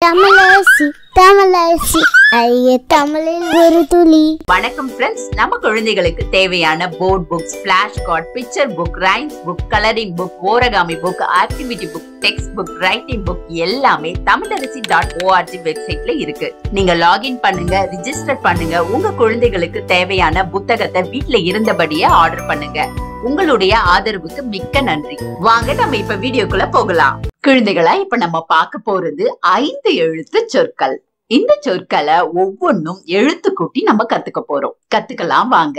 தமிழரசி தமிழரசி ஐய தமிழில் ஒரு துளி வணக்கம் ஃப்ரெண்ட்ஸ் நம்ம குழந்தைகளுக்கு தேவையான board books flash card picture book rhymes book colouring book origami book activity book textbook writing book எல்லாமே தமிழரசி டாட் ஓஆர்ஜி வெப்சைட்ல இருக்கு நீங்க லாகின் பண்ணுங்க ரிஜிஸ்டர் பண்ணுங்க உங்க குழந்தைகளுக்கு தேவையான புத்தகத்தை வீட்ல இருந்தபடியே ஆர்டர் பண்ணுங்க உங்களுடைய ஆதரவுக்கு மிக்க நன்றி வாங்க நம்ம இப்ப வீடியோக்குள்ள போகலாம் குழந்தைகளா இப்ப நம்ம பார்க்க போறது ஐந்து எழுத்து சொற்கள் இந்த சொற்களை ஒவ்வொன்றும் எழுத்து கூட்டி நம்ம கத்துக்க போறோம் கத்துக்கலாம் வாங்க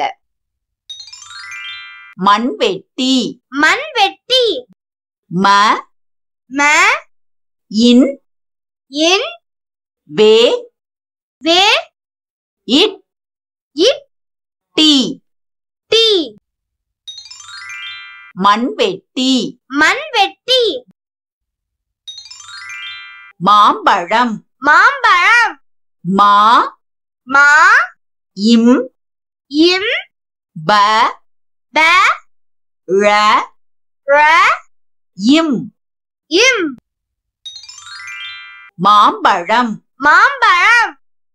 மண்வெட்டி மண்வெட்டி ம ம இன் இன் வே வே இட் இட் டி டி மண்வெட்டி மண்வெட்டி மாம்பழம் மாம்பழம் மா மா இம் இம் ப ப ர ர இம் இம் மாம்பழம் மாம்பழம்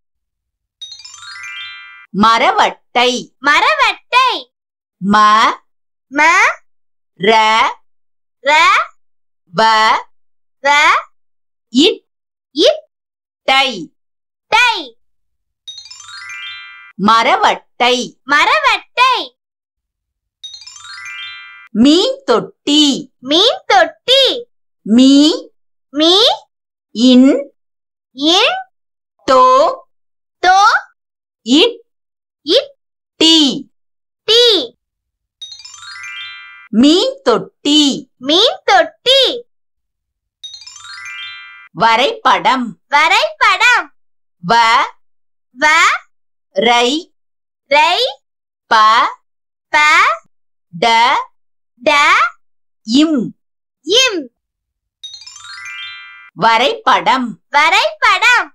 மரவட்டை மரவட்டை ம ம ர ர வ ர இட் இட் டை டை மரவட்டை மரவட்டை மீன் தொட்டி மீன் தொட்டி மீ மீ இன் இன் தோ தோ இட் இட் டி டி மீன் தொட்டி மீன் தொட்டி வரைபடம் வரைபடம் வ வ ரை ரை ப ப ட ட இம் இம் வரைபடம் வரைபடம்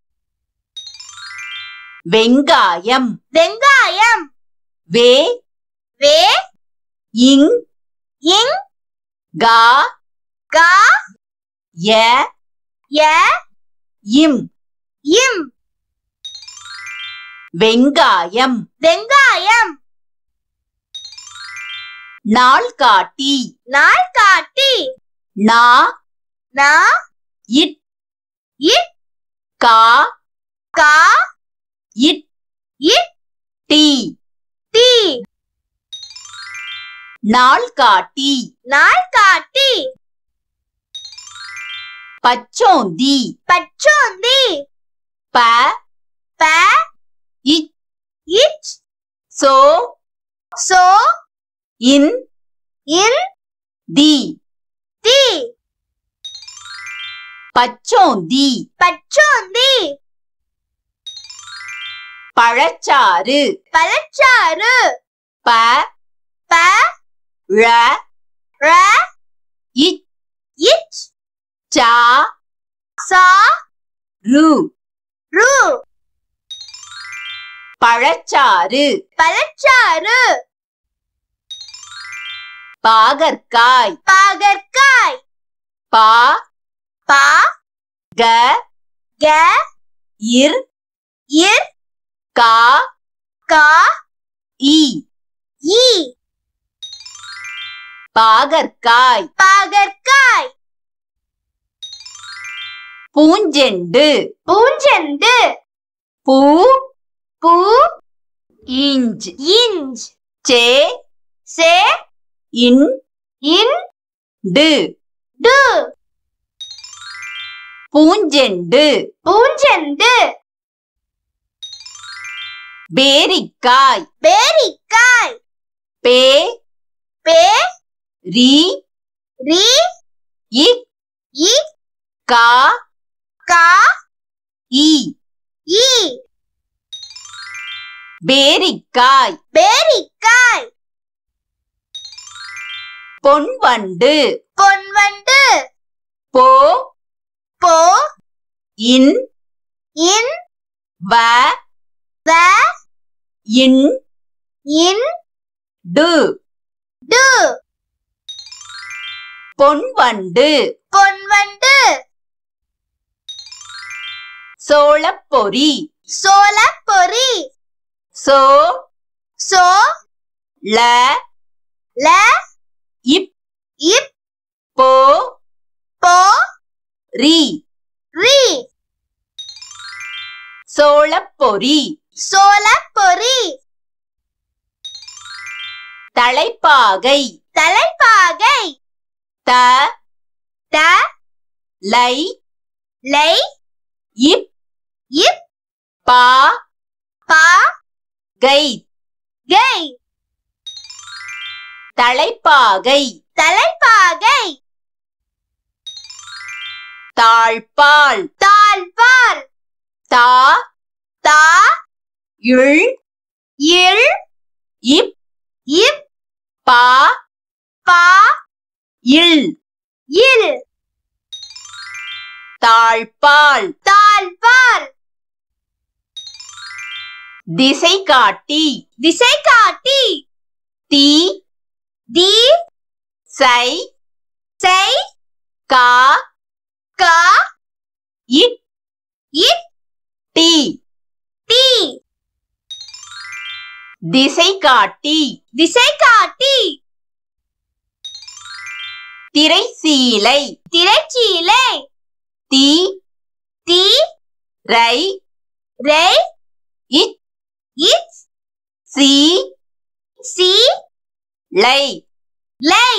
வெங்காயம் வெங்காயம் வே வே இங் இங் கா கா ய ய இம் இம் வெங்காயம் வெங்காயம் நாள்காட்டி நாள்காட்டி நா நா இட் இட் கா கா இட் இட் டி டி நாள்காட்டி நாள்காட்டி பச்சோந்தி பச்சோந்தி ப ப இச் இச் சோ சோ இன் இன் தி தி பச்சோந்தி பச்சோந்தி பழச்சாறு பழச்சாறு ப ப ழ ர இச் இச் சா சா ரு ரு பழச்சாறு பழச்சாறு பாகற்காய் பாகற்காய் பா பா க க இர் இர் கா கா இ இ பாகற்காய் பாகற்காய் பூஞ்செண்டு பூஞ்செண்டு பூ பூ இஞ்ச் இஞ்ச் சே சே இன் இன் டு டு பூஞ்செண்டு பூஞ்செண்டு பேரிக்காய் பேரிக்காய் பே பே ரி ரி இக் இ கா கா இ இ பேரிக்காய் பேரிக்காய் பொன்வண்டு பொன்வண்டு போ போ இன் இன் வ வ இன் இன் டு டு பொன்வண்டு பொன்வண்டு சோளப்பொரி சோளப்பொரி சோ சோ ல ல இப் இப் போ போ ரி ரி சோளப்பொரி சோளப்பொரி தலைப்பாகை தலைப்பாகை த த லை லை இப் இப் பா பா கை கை தலைப்பாகை தலைப்பாகை தாழ்பால் தாழ்பால் தா தா இள் இல் இப் இப் பா பா இல் இல் தாழ்பால் தாழ்பால் திசை காட்டி திசை காட்டி தி தி சை சை கா கா இட் இட் டி டி திசை காட்டி திசை காட்டி திரைசீலை திரைச்சீலை தி தி ரை ரை இட் இட் சி சி லை லை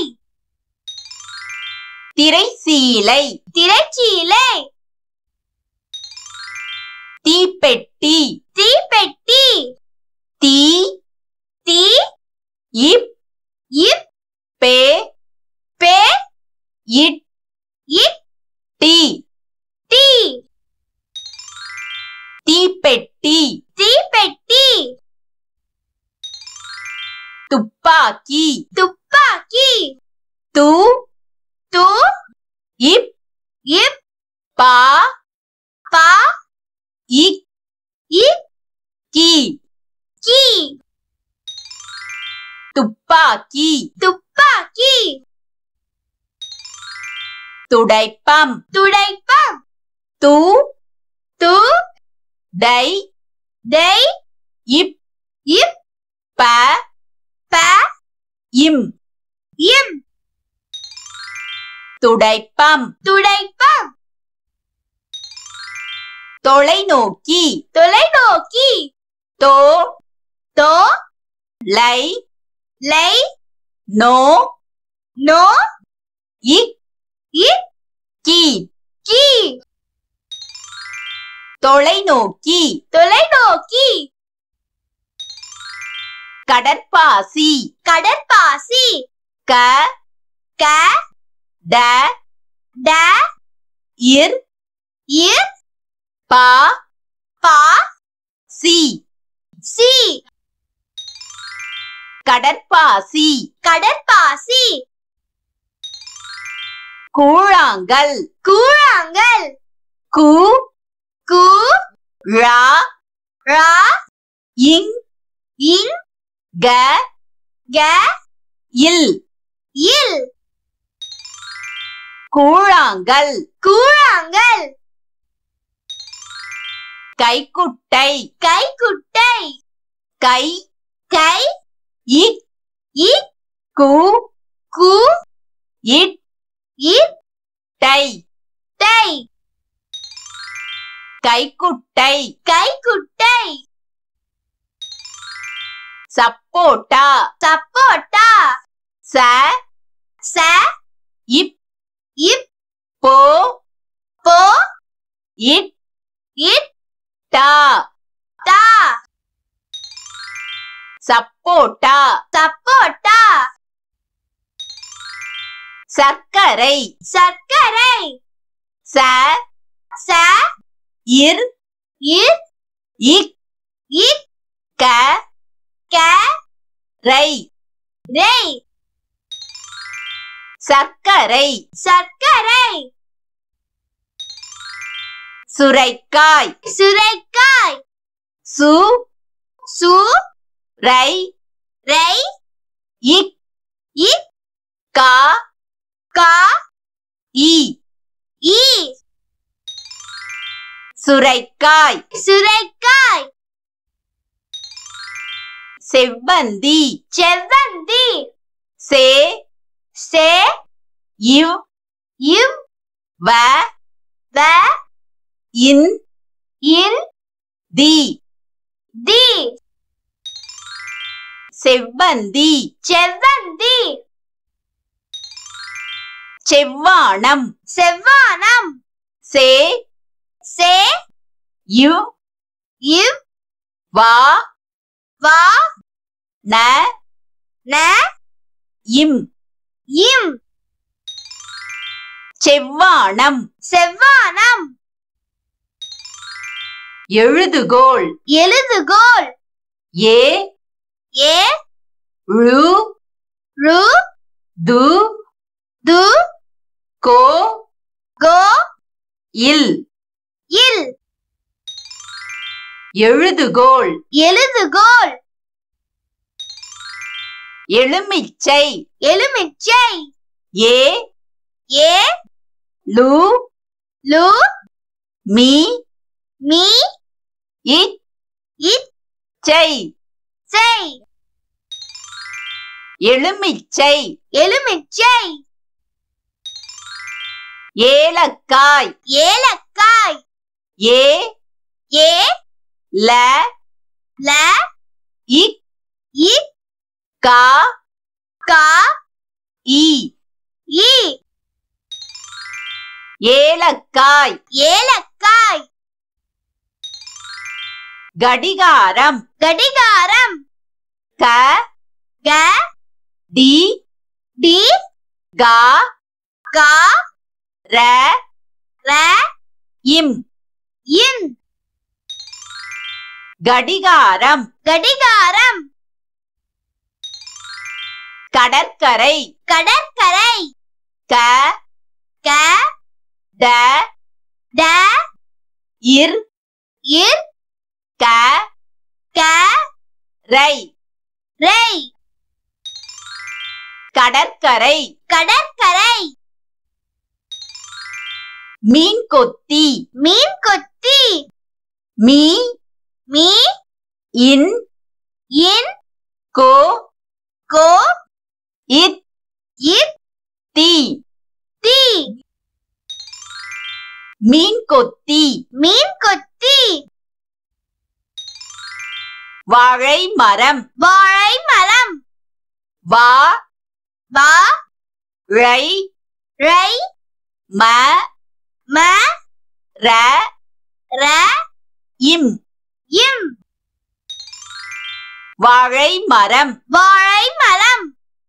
திரைசீலை திரைச்சீலை தீப்பெட்டி தீப்பெட்டி தி தி இப் இப் பே பே இட் இட் டி டி தீப்பெட்டி தீப்பெட்டி துப்பாக்கி துப்பாக்கி து து இப் இப் பா பா இக் இப் கி கி துப்பாக்கி துப்பாக்கி துடைப்பம் துடைப்பம் து து டை டை இப் இப் ப ப இம் இம் துடைப்பம் துடைப்பம் தொலைநோக்கி தொலைநோக்கி தோ தோ லை லை நோ நோ இக் இக் கி கி தொலைநோக்கி தொலைநோக்கி கடற்பாசி கடற்பாசி க க ட ட இர் இர் பா பா சி சி கடற்பாசி கடற்பாசி கூழாங்கல் கூழாங்கல் கு கு ரா ரா இங் இன் க க இல் இல் கூழாங்கல் கூழாங்கல் கைக்குட்டை கைக்குட்டை கை கை இக் இக் கு கு இட் இட் டை டை கைக்குட்டை கைக்குட்டை சப்போட்டா சப்போட்டா ச ச இப் இப் போ போ இட் இட் டா டா சப்போட்டா சப்போட்டா சர்க்கரை சர்க்கரை ச ச இர் இர் இக் இக் க க ரை ரை சர்க்கரை சர்க்கரை சுரைக்காய் சுரைக்காய் சு சு ரை ரை இக் இக் கா கா இ இ சுரைக்காய் சுரைக்காய் செவ்வந்தி செவ்வந்தி சே சே இவ் இவ் வ வ இன் இன் தி தி செவ்வந்தி செவ்வந்தி செவ்வானம் செவ்வானம் சே சே இவ் இவ் வா வா ந ந இம் இம் செவ்வானம் செவ்வானம் எழுதுகோள் எழுதுகோல் ஏ ஏ ழு ரு து து கோ கோ இல் இல் எழுதுகோள் எழுதுகோல் எலுமிச்சை எலுமிச்சை ஏ ஏ லு லு மீ மீ இச் இச் சை செய் எலுமிச்சை எலுமிச்சை ஏலக்காய் ஏலக்காய் ஏ ஏ ல ல இக் இ கா கா இ இ ஏலக்காய் ஏலக்காய் கடிகாரம் கடிகாரம் க க டி டி கா கா ர ர இம் இன் கடிகாரம் கடிகாரம் கடற்கரை கடற்கரை க க ட ட இர் இர் க க ரை ரை கடற்கரை கடற்கரை மீன் கொத்தி மீன் கொத்தி மீ மீ இன் இன் கோ கோ இத் இத் தி தி மீன் கொத்தி மீன் கொத்தி வாழை மரம் வாழை மரம் வா வா ழை ரை ம ம ர ர இம் இம் வாழை மரம் வாழை மரம்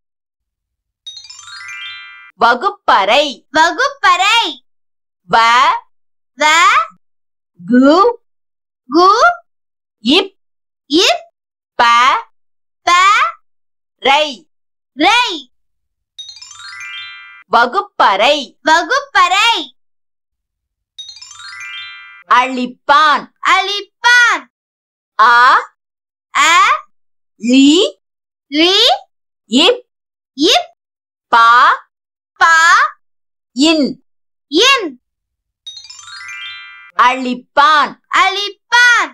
வகுப்பறை வகுப்பறை வ வ கு கு இப் இப் ப ப ரை ரை வகுப்பறை வகுப்பறை அழிப்பான் அழிப்பான் ஆ அ லி லி இப் இப் பா பா இன் இன் அழிப்பான் அழிப்பான்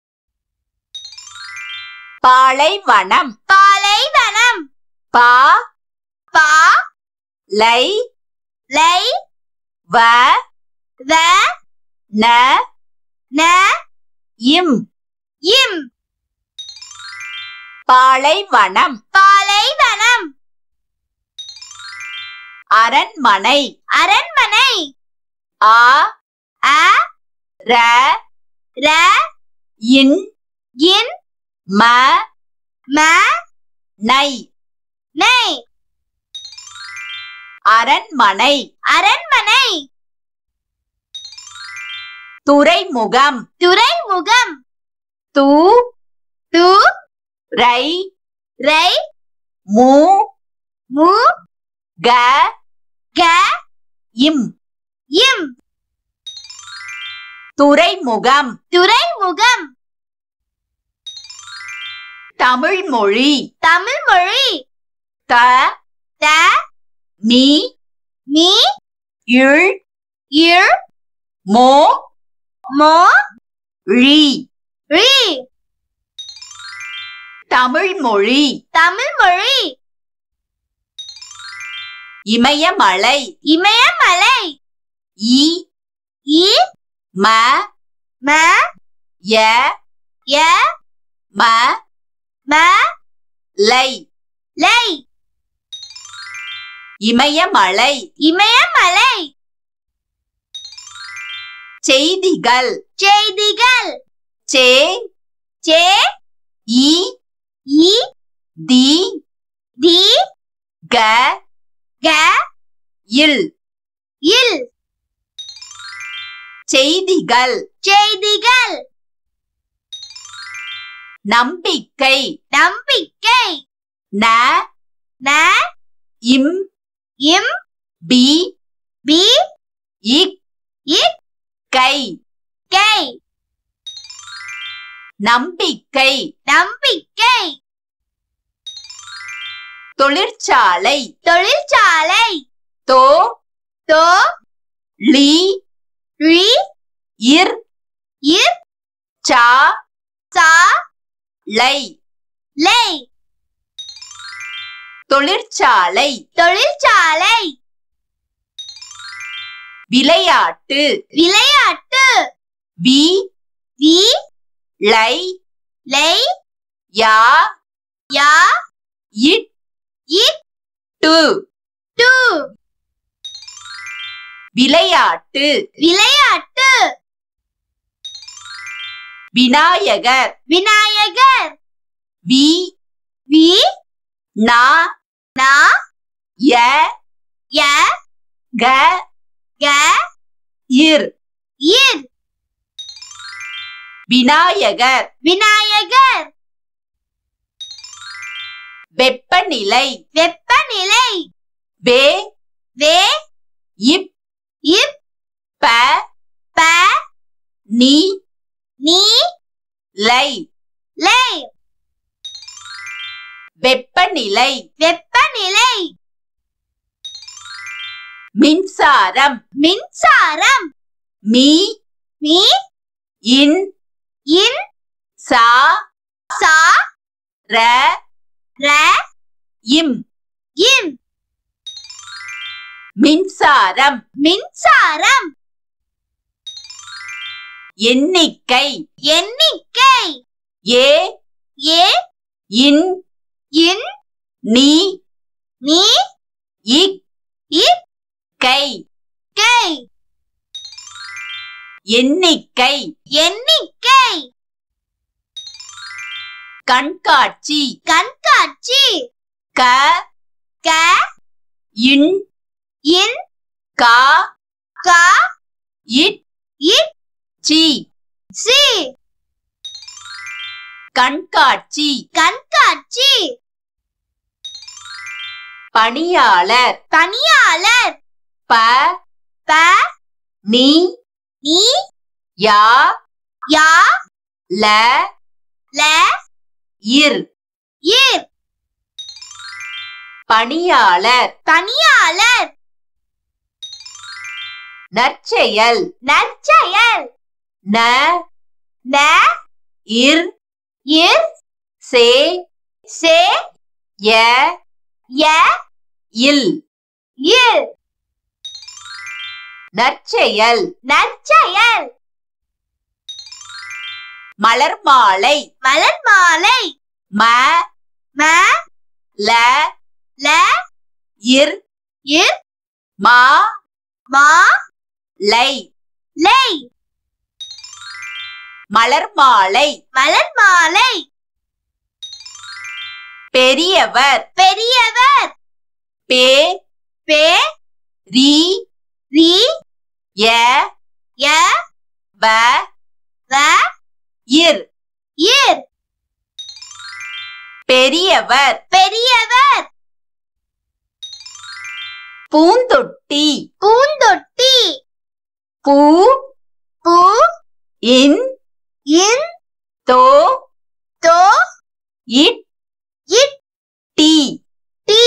பாலைவனம் பாலைவனம் பா பா லை லை வ வ ந ந இம் இம் பாலைவனம் பாலைவனம் அரண்மனை அரண்மனை ஆ அ ர ர இன் இன் ம ம நை நை அரண்மனை அரண்மனை துறைமுகம் துறைமுகம் து து ரை ரை மு மு க க இம் இம் துறைமுகம் துறைமுகம் தமிழ் மொழி தமிழ் மொழி த த மீ மீ இழ் இழ் மோ மோ ழி ரி தமிழ் மொழி தமிழ் மொழி இமயமலை இமயமலை இ இ ம ம ய ய ம ம லை லை இமயமலை இமயமலை செய்திகள் செய்திகள் சே சே இ இ தி தி க க இல் இல் செய்திகள் செய்திகள் நம்பிக்கை நம்பிக்கை ந ந இம் இம் பி பி இக் இக் கை கை நம்பிக்கை நம்பிக்கை தொழிற்சாலை தொழிற்சாலை தோ தோ லி ரி இர் இர் சா சா லை லை தொழிற்சாலை தொழிற்சாலை விளையாட்டு விளையாட்டு வி வி லை லை யா யா இட் இட் டு டு விளையாட்டு விளையாட்டு விநாயகர் விநாயகர் வி வி நா நா ய ய க க இர் இர் விநாயகர் விநாயகர் வெப்பநிலை வெப்பநிலை வே வே இப் இப் ப ப நீ நீ லை லை வெப்பநிலை வெப்பநிலை மின்சாரம் மின்சாரம் மீ மீ இன் இன் சா சா ர ர இம் இம் மின்சாரம் மின்சாரம் எண்ணிக்கை எண்ணிக்கை ஏ ஏ இன் இன் நீ நீ இக் இக் கை கை எண்ணிக்கை எண்ணிக்கை கண்காட்சி கண்காட்சி க க இன் இன் கா கா இட் இட் சி சி கண்காட்சி கண்காட்சி பணியாளர் பணியாளர் ப ப நீ நீ யா யா ல ல இர் இர் பணியாளர் பணியாளர் நற்செயல் நற்செயல் ந ந இர் இர் சே சே ய ய இல் இல் நற்செயல் நற்செயல் மலர் மாலை மலர் மாலை ம ம ல ல இர் இர் மா மா லை லை மலர் மாலை மலர் மாலை பெரியவர் பெரியவர் பே பே ரி ரி ய ய வ வ இர் இர் பெரியவர் பெரியவர் பூந்தொட்டி பூந்தொட்டி பூ பூ இன் இன் தோ தோ இட் இட் டி டி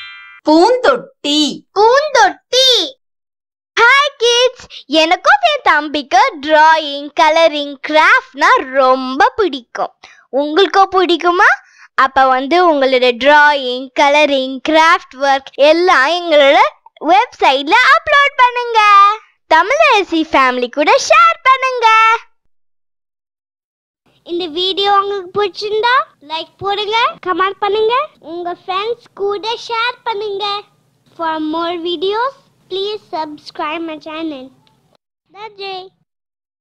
பூந்தொட்டி பூந்தொட்டி ஹாய் கிட்ஸ் எனக்கும் சேர்த்து தம்பிக்கு டிராயிங் கலரிங் கிராஃப்ட்னா ரொம்ப பிடிக்கும் உங்களுக்கும் பிடிக்குமா அப்ப வந்து உங்களோட டிராயிங் கலரிங் கிராஃப்ட் ஒர்க் எல்லாம் எங்களோட வெப்சைட்ல அப்லோட் பண்ணுங்க தமிழரசி ஃபேமிலி கூட ஷேர் பண்ணுங்க இந்த வீடியோ உங்களுக்கு பிடிச்சிருந்தா லைக் போடுங்க கமெண்ட் பண்ணுங்க உங்க ஃப்ரெண்ட்ஸ் கூட ஷேர் பண்ணுங்க for more videos please subscribe my channel நன்றி